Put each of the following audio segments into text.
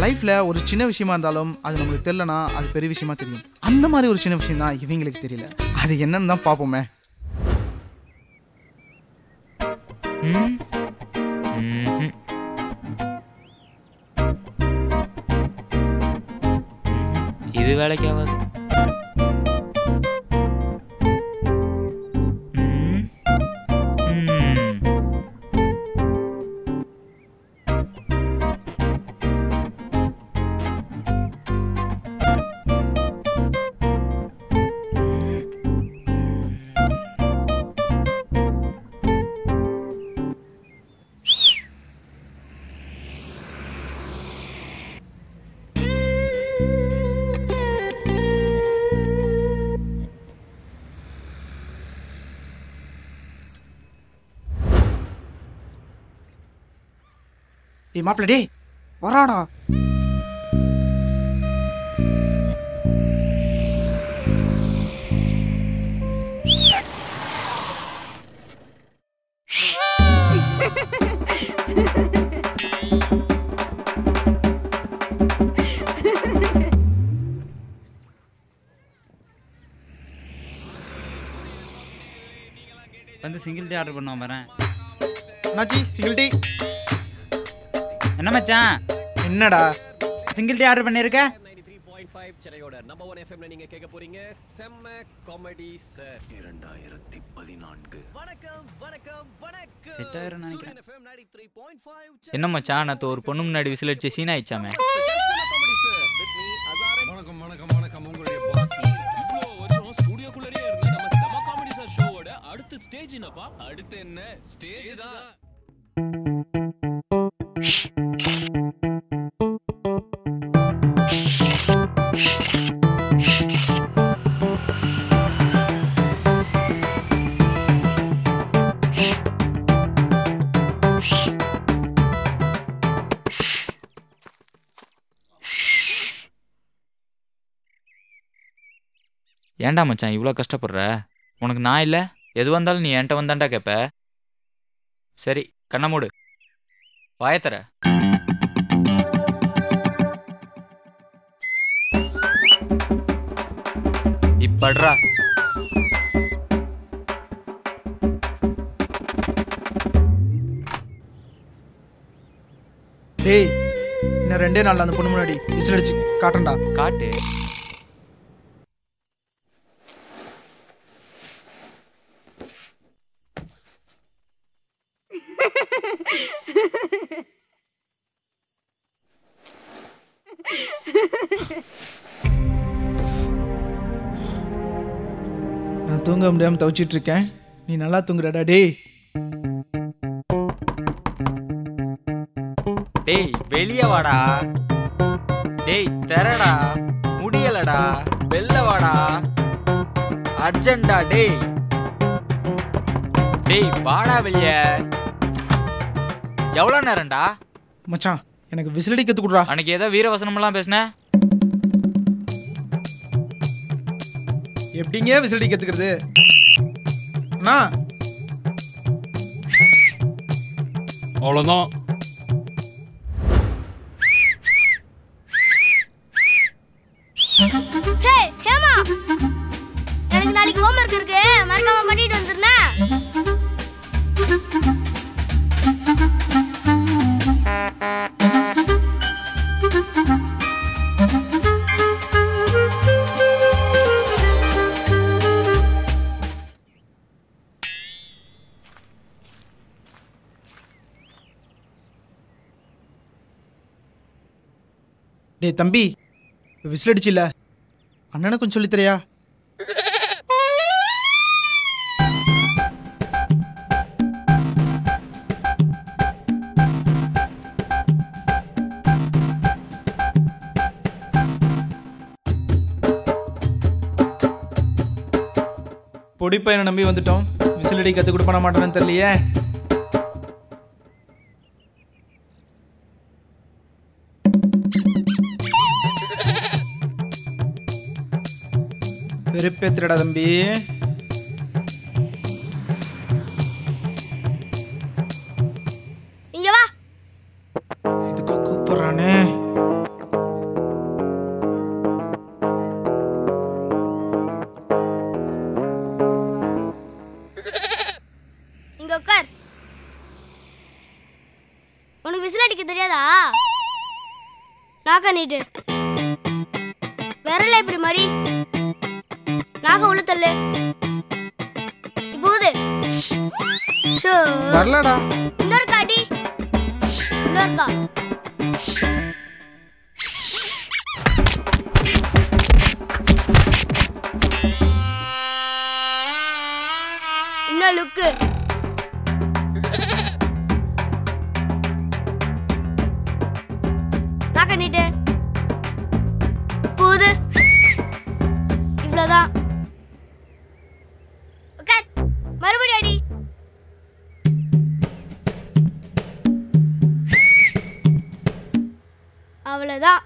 லைஃப்ல ஒரு சின்ன விஷயமா இருந்தாலும் அது நம்மளுக்கு தெரியலனா அது பெரிய விஷயமா தெரியும் அந்த மாதிரி ஒரு சின்ன விஷயம் தான் இவங்களுக்கு தெரியல அது என்னன்னு தான் பார்ப்போமே ம் ம்ஹும். ம்ஹும். இது வேலைக்கு ஆகாது ம். ம். ஏய் மாப்பிள்ள டேய் வராடா வந்து சிங்கிள் டீ ஆர்டர் பண்ணுவோம் வரேன் அண்ணாச்சி சிங்கிள் டீ என்ன மச்சான் என்னடா சிங்கிள் டீ ஆர்டர் பண்ணியிருக்க சென்னையோட நம்பர் ஒன் எஃப்எம்ல நீங்க கேட்க போறீங்க செம்ம காமெடி சார் இரண்டாயிரத்தி பதினான்கு வணக்கம் வணக்கம் வணக்கம் Set ஆயிரும் நினைக்கிறேன். சூரியன் FM 93.5 என்ன மச்சான் நான் ஒரு பொண்ணு முன்னாடி விசில் அடிச்சு சீன் ஆயிடுச்சாமே ஸ்பெஷல் செம்ம காமெடி சார் வித் மீ அசாரன் வணக்கம் வணக்கம் வணக்கம் உங்களுடைய பாஸ் இவ்வளோ வருஷம் ஸ்டுடியோக்குள்ளேயே இருந்து நம்ம செம காமெடி சார் ஷோவோட அடுத்த ஸ்டேஜ் என்னப்பா அடுத்து என்ன ஸ்டேஜ் தான் ஏன்டா மச்சான் இவ்வளோ கஷ்டப்படுற உனக்கு நான் இல்லை எது வந்தாலும் நீ என்கிட்ட வந்தாண்டா கேட்ப சரி கண்ணை மூடு வாயத்தர இப்பட்றா டேய் இன்னும் ரெண்டே நாள்ல அந்த பொண்ணு முன்னாடி விசில் அடிச்சு காட்டண்டா காட்டு நான் தூங்க முடியாம தவிச்சிட்டு இருக்கேன் நீ நல்லா தூங்குறடா டேய் டேய் வெளிய வாடா டேய் தெரடா முடியலடா வெளில வாடா அர்ஜென்டா டேய் டேய் வாடா வெளிய எவ்வளோ நேரம்டா மச்சான் எனக்கு விசில் அடி கத்து கொடுறா அன்னைக்கு ஏதோ வீரவசனமெல்லாம் பேசுன எப்படிங்க விசில் அடி கத்துக்கிறது அண்ணா அவ்வளோதான் ஹே ஹேமா எனக்கு நாளைக்கு ஹோம்ஒர்க் இருக்கு மறக்காம பண்ணிட்டு வந்துருந்தேன் டேய் தம்பி விசில் அடிச்சில்ல அண்ணனை கொஞ்சம் சொல்லித் தரியா பொடி பையனை நம்பி வந்துட்டோம் விசில் அடி கற்றுக் கொடுப்பான மாட்டேன்னு தெரியலையே வெறுப்பேத்துறடா தம்பி இங்க வா இதுக்கு கூப்பிடுறானே உனக்கு விசில் அடிக்க தெரியாதா நாக்க நீட்டு விரல இப்படி மடி நாக்க உள்ள தள்ளு இப்போ ஊது ஷோ வரலடா இன்னொரு காடி இன்னொருக்கா இன்னும் லுக்கு நாக்க நீட்டு பூது இவ்வளவுதான் உட்கார் மறுபடியும் அடி அவ்வளவுதான்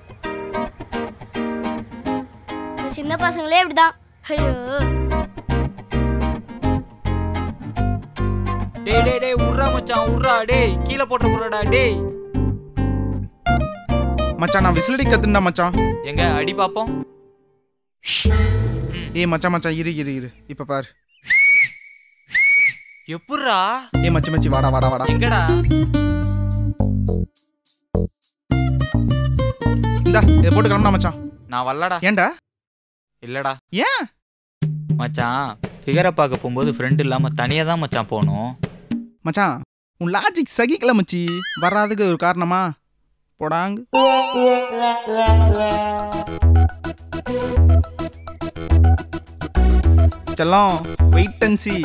இந்த சின்ன பசங்களே இப்படிதான் ஐயோ டேய் டேய் டேய் உர்றா மச்சான் உர்றா டேய் கீழே போட்டு போறடா டேய் மச்சான் நான் விசிலடி கத்துண்டா மச்சான் எங்க அடி பாப்போம் ஏய் மச்சான் மச்சான் இரு இரு இரு இப்ப பாரு எப்புட்றா ஏய் மச்சி மச்சி வாடா வாடா வாடா எங்கடா இந்தா இதை போட்டு கிளம்புடா மச்சான் நான் வரலடா ஏன்டா இல்லடா ஏன் மச்சான் ஃபிகரை பார்க்க போகும்போது ஃப்ரெண்ட் இல்லாம தனியா தான் மச்சான் போகணும் மச்சான் உன் லாஜிக் சகிக்கல மச்சி வராதுக்கு ஒரு காரணமா போடாங்க செல்லம் wait and see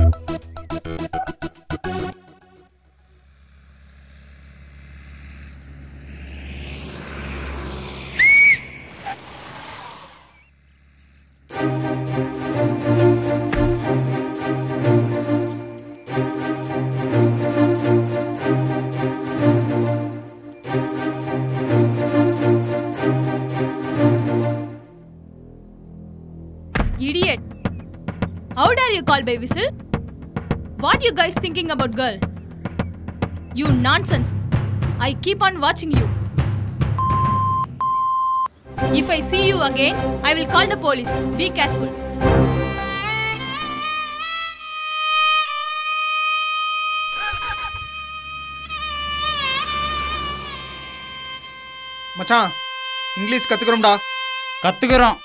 Idiot. How dare you call by whistle? What you guys thinking about girl? You nonsense. I keep on watching you. If I see you again, I will call the police. Be careful. மச்சான் English கத்துக்கிறோம்டா கத்துக்கிறோம்